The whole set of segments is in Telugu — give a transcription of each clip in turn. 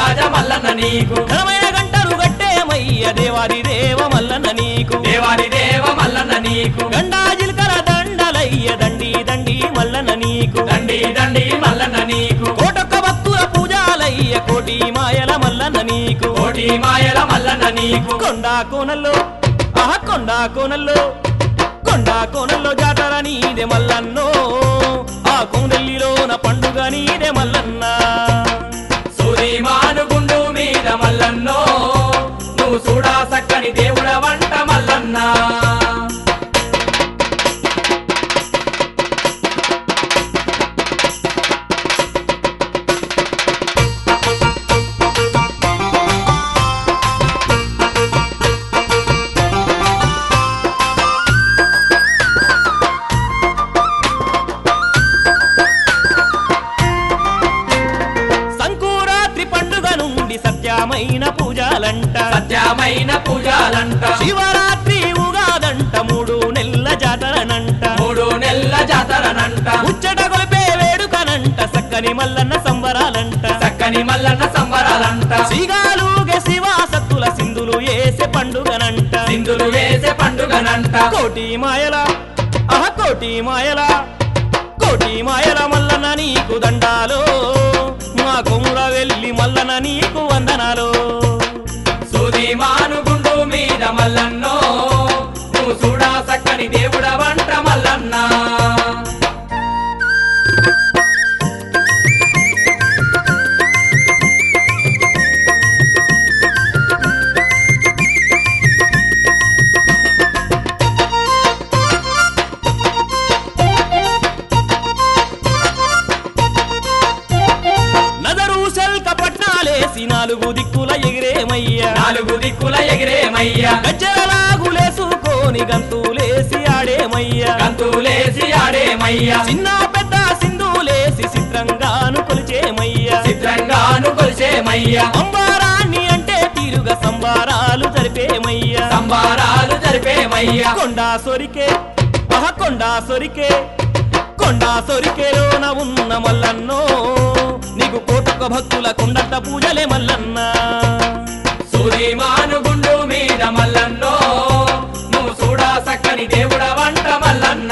రాజ మల్లన్న నీకు ఘనమైన గంటలు గట్టేమయ్య దేవారి దేవ మల్లన్న నీకు దేవారి దేవ మల్లన్న నీకు గండా జిల్కల దండలయ్య దండి దండి మల్లన్న నీకు దండి దండి మల్లన్న నీకు కోటొక్క భక్తుల పూజాలయ్య కోటి మాయల మల్లన్న నీకు కోటి మాయల మల్లన్న నీకు కొండా కోనల్లో ఆహ కొండా కోనల్లో కొండా కోనల్లో జాతర నీదే మల్లన్నో ఆ కొండెల్లిలోన పండుగ నీదే మల్లన్న సూది మానుగుండు మీద మల్లన్నో నువ్వు చూడా సక్కని దేవుడ వంట మల్లన్న సంకురాత్రి పండుగ నుండి సత్యమైన పూజలంట సత్యమైన పూజలంట శివరాత్రి ఉగాదంట మూడు నెలల జాతరనంట మూడు నెలల జాతరనంట ముచ్చట కొలిపే వేడుకనంట సక్కని మల్లన్న సంబరాలంట చక్కని మల్లన్న సంబరాలంట సిగాలుగే శివాసత్తుల సింధులు ఏసే పండుగనంట సింధులు వేసే పండుగనంట కోటి మాయల ఆహ కోటి మాయల కోటి మాయల మల్లన్న నీకు దండాలో మా కొముర వెళ్ళి మల్లన్న నీకు వందనాలో సూది మానుగుండు మీద మల్లన్నో నువ్వు చూడా సక్కని దేవుడ వంట మల్లన్న నదరు శల్క పట్నాలేసి నాలుగు దిక్కుల ఎగిరేమయ్యా నాలుగు దిక్కుల ఎగిరేమయ్యా గజ్జలాగులేసుకొని గంతులేసి ఆడేమయ్యా గంతులేసి ఆడేమయ్యా చిన్న పెద్ద సింధులేసి చిత్రంగాను కొలిచేమయ్యా చిత్రంగాను కొలిచేమయ్యా అంబారాన్ని అంటే తీరుగా సంబారాలు జరిపేమయ్యా సంబారాలు జరిపేమయ్యా కొండా సొరికే అహ కొండా సొరికే కొండా సొరికేలోన ఉన్న మల్లన్నో నీకు కోటొక్క భక్తుల కొండంత పూజలే మల్లన్న సూది మానుగుండు మీద మల్లన్నో నువ్వు చూడా సక్కని దేవుడ వంట మల్లన్న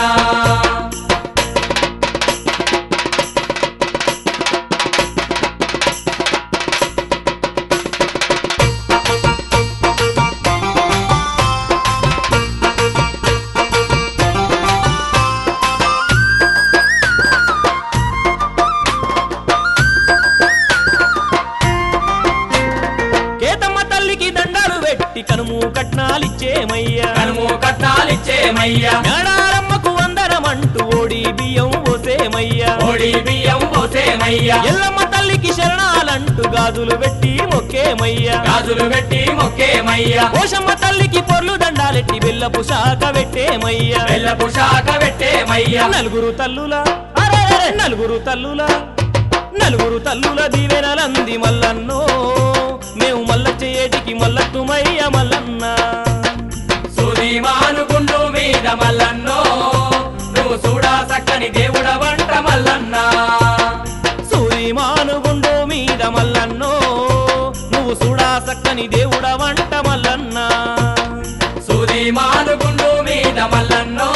కేతమ్మ తల్లికి దండాలు పెట్టి కనుము కట్నాలిచ్చేమయ్యా కనుము కట్నాలిచ్చేమయ్యా మేడారమ్మకు వందనమంటూ ఓడి బియ్యం పోసేమయ్యా ఓడి బియ్యం పోసేమయ్యా ఎల్లమ్మ తల్లికి శరణాలంటూ గాజులు పెట్టి మొక్కేమయ్యా గాజులు పెట్టి మొక్కేమయ్యా పోషమ్మ తల్లికి పొర్లు దండాలెట్టి బెల్లపు శాఖ పెట్టేమయ్యా బెల్లపు శాఖ పెట్టేమయ్యా నలుగురు తల్లుల అరే అరే, నలుగురు తల్లుల నలుగురు తల్లుల దీవెనలంది మల్లన్నో మేము మల్ల చేయటికి మల్లత్తుమయ్య మల్లన్న సూది మానుగుండు మీద మల్లన్నో నువ్వు చూడా సక్కని దేవుడ వంట మల్లన్న సూరి మానుగుండు మీద మల్లన్నో నువ్వు చూడా సక్కని దేవుడ వంట మల్లన్న సూది మానుగుండు మీద మల్లన్నో